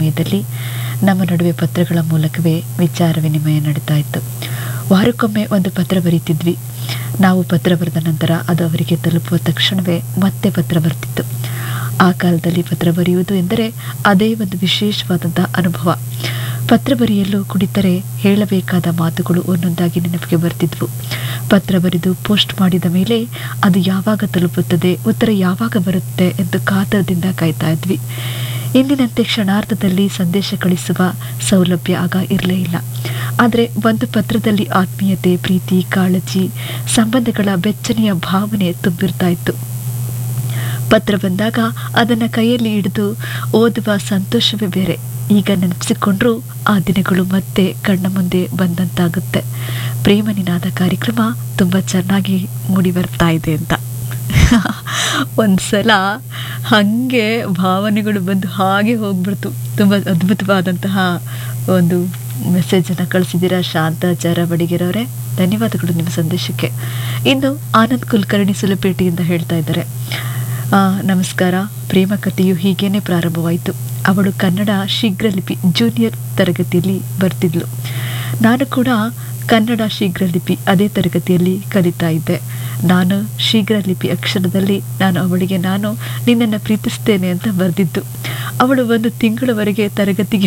ಸಮಯದಲ್ಲಿ ನಮ್ಮ ನಡುವೆ ಪತ್ರಗಳ ಮೂಲಕವೇ ವಿಚಾರ ವಿನಿಮಯ ನಡೀತಾ ಇತ್ತು ವಾರಕ್ಕೊಮ್ಮೆ ಒಂದು ಪತ್ರ ಬರೀತಿದ್ವಿ ನಾವು ಪತ್ರ ಬರೆದ ನಂತರ ಅದು ಅವರಿಗೆ ತಲುಪುವ ತಕ್ಷಣವೇ ಮತ್ತೆ ಪತ್ರ ಬರ್ತಿತ್ತು ಆ ಕಾಲದಲ್ಲಿ ಪತ್ರ ಬರೆಯುವುದು ಎಂದರೆ ಅದೇ ಒಂದು ವಿಶೇಷವಾದಂತಹ ಅನುಭವ ಪತ್ರ ಬರೆಯಲು ಕುಳಿತರೆ ಹೇಳಬೇಕಾದ ಮಾತುಗಳು ಒಂದೊಂದಾಗಿ ನೆನಪಿಗೆ ಬರ್ತಿದ್ವು ಪತ್ರ ಬರೆದು ಪೋಸ್ಟ್ ಮಾಡಿದ ಮೇಲೆ ಅದು ಯಾವಾಗ ತಲುಪುತ್ತದೆ ಉತ್ತರ ಯಾವಾಗ ಬರುತ್ತೆ ಎಂದು ಕಾತರದಿಂದ ಕಾಯ್ತಾ ಇದ್ವಿ ಇಂದಿನಂತೆ ಕ್ಷಣಾರ್ಧದಲ್ಲಿ ಸಂದೇಶ ಕಳಿಸುವ ಸೌಲಭ್ಯ ಆಗ ಇರಲೇ ಇಲ್ಲ ಆದರೆ ಒಂದು ಪತ್ರದಲ್ಲಿ ಆತ್ಮೀಯತೆ ಪ್ರೀತಿ ಕಾಳಜಿ ಸಂಬಂಧಗಳ ಬೆಚ್ಚನೆಯ ಭಾವನೆ ತುಂಬಿರ್ತಾ ಇತ್ತು ಪತ್ರ ಬಂದಾಗ ಅದನ್ನು ಕೈಯಲ್ಲಿ ಹಿಡಿದು ಓದುವ ಸಂತೋಷವೇ ಬೇರೆ ಈಗ ನೆನಪಿಸಿಕೊಂಡ್ರೂ ಆ ದಿನಗಳು ಮತ್ತೆ ಕಣ್ಣ ಮುಂದೆ ಬಂದಂತಾಗುತ್ತೆ ಪ್ರೇಮ ನಿನಾದ ಕಾರ್ಯಕ್ರಮ ತುಂಬ ಚೆನ್ನಾಗಿ ಮೂಡಿ ಬರ್ತಾ ಇದೆ ಅಂತ ಒಂದು ಸಲ ಹಾಗೆ ಭಾವನೆಗಳು ಬಂದು ಹಾಗೆ ಹೋಗ್ಬಿಡ್ತು ತುಂಬ ಅದ್ಭುತವಾದಂತಹ ಒಂದು ಮೆಸೇಜನ್ನು ಕಳಿಸಿದ್ದೀರಾ ಶಾಂತಾಚಾರ ಬಡಿಗೆರವರೇ ಧನ್ಯವಾದಗಳು ನಿಮ್ಮ ಸಂದೇಶಕ್ಕೆ ಇನ್ನು ಆನಂದ್ ಕುಲಕರ್ಣಿ ಸುಲಪೇಟೆಯಿಂದ ಹೇಳ್ತಾ ಇದ್ದಾರೆ ಆ, ನಮಸ್ಕಾರ ಪ್ರೇಮ ಕಥೆಯು ಹೀಗೇನೆ ಪ್ರಾರಂಭವಾಯಿತು ಅವಳು ಕನ್ನಡ ಶೀಘ್ರಲಿಪಿ ಜೂನಿಯರ್ ತರಗತಿಯಲ್ಲಿ ಬರ್ತಿದ್ಲು ನಾನು ಕೂಡ ಕನ್ನಡ ಶೀಘ್ರಲಿಪಿ ಅದೇ ತರಗತಿಯಲ್ಲಿ ಕಲಿತಾ ಇದ್ದೆ ನಾನು ಶೀಘ್ರಲಿಪಿ ಅಕ್ಷರದಲ್ಲಿ ನಾನು ಅವಳಿಗೆ ನಾನು ನಿನ್ನನ್ನು ಪ್ರೀತಿಸ್ತೇನೆ ಅಂತ ಬರೆದಿದ್ದು ಅವಳು ಒಂದು ತಿಂಗಳವರೆಗೆ ತರಗತಿಗೆ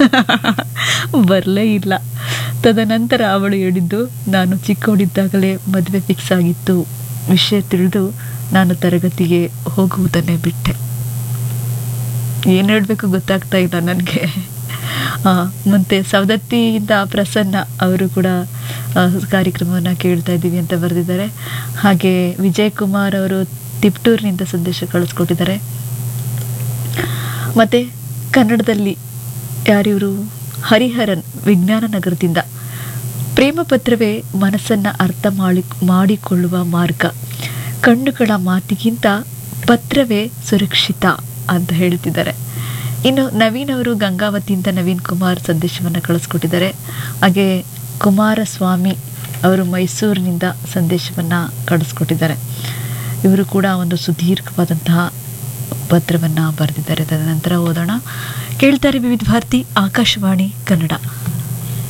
ಬರಲೇ ಇಲ್ಲ ತದನಂತರ ಅವಳು ಹೇಳಿದ್ದು ನಾನು ಚಿಕ್ಕವಳಿದ್ದಾಗಲೇ ಮದುವೆ ಫಿಕ್ಸ್ ಆಗಿತ್ತು ವಿಷಯ ತಿಳಿದು ನಾನು ತರಗತಿಗೆ ಹೋಗುವುದನ್ನೇ ಬಿಟ್ಟೆ ಏನು ಹೇಳಬೇಕು ಗೊತ್ತಾಗ್ತಾ ಇಲ್ಲ ನನಗೆ ಮತ್ತು ಸವದತ್ತಿಯಿಂದ ಪ್ರಸನ್ನ ಅವರು ಕೂಡ ಕಾರ್ಯಕ್ರಮವನ್ನು ಕೇಳ್ತಾ ಇದ್ದೀವಿ ಅಂತ ಬರೆದಿದ್ದಾರೆ ಹಾಗೆ ವಿಜಯ್ ಕುಮಾರ್ ಅವರು ತಿಪ್ಟೂರಿನಿಂದ ಸಂದೇಶ ಕಳಿಸ್ಕೊಟ್ಟಿದ್ದಾರೆ ಮತ್ತು ಕನ್ನಡದಲ್ಲಿ ಯಾರಿವರು ಹರಿಹರನ್ ವಿಜ್ಞಾನ ನಗರದಿಂದ ಪ್ರೇಮ ಪತ್ರವೇ ಮನಸ್ಸನ್ನು ಅರ್ಥ ಮಾಡಿ ಮಾಡಿಕೊಳ್ಳುವ ಮಾರ್ಗ ಕಣ್ಣುಗಳ ಮಾತಿಗಿಂತ ಪತ್ರವೇ ಸುರಕ್ಷಿತ ಅಂತ ಹೇಳ್ತಿದ್ದಾರೆ ಇನ್ನು ನವೀನ್ ಅವರು ಗಂಗಾವತಿಯಿಂದ ನವೀನ್ ಕುಮಾರ್ ಸಂದೇಶವನ್ನು ಕಳಿಸ್ಕೊಟ್ಟಿದ್ದಾರೆ ಹಾಗೆ ಕುಮಾರಸ್ವಾಮಿ ಅವರು ಮೈಸೂರಿನಿಂದ ಸಂದೇಶವನ್ನು ಕಳಿಸ್ಕೊಟ್ಟಿದ್ದಾರೆ ಇವರು ಕೂಡ ಒಂದು ಸುದೀರ್ಘವಾದಂತಹ ಪತ್ರವನ್ನು ಬರೆದಿದ್ದಾರೆ ತದನಂತರ ಓದೋಣ ಕೇಳ್ತಾರೆ ವಿವಿಧ ಭಾರತಿ ಆಕಾಶವಾಣಿ ಕನ್ನಡ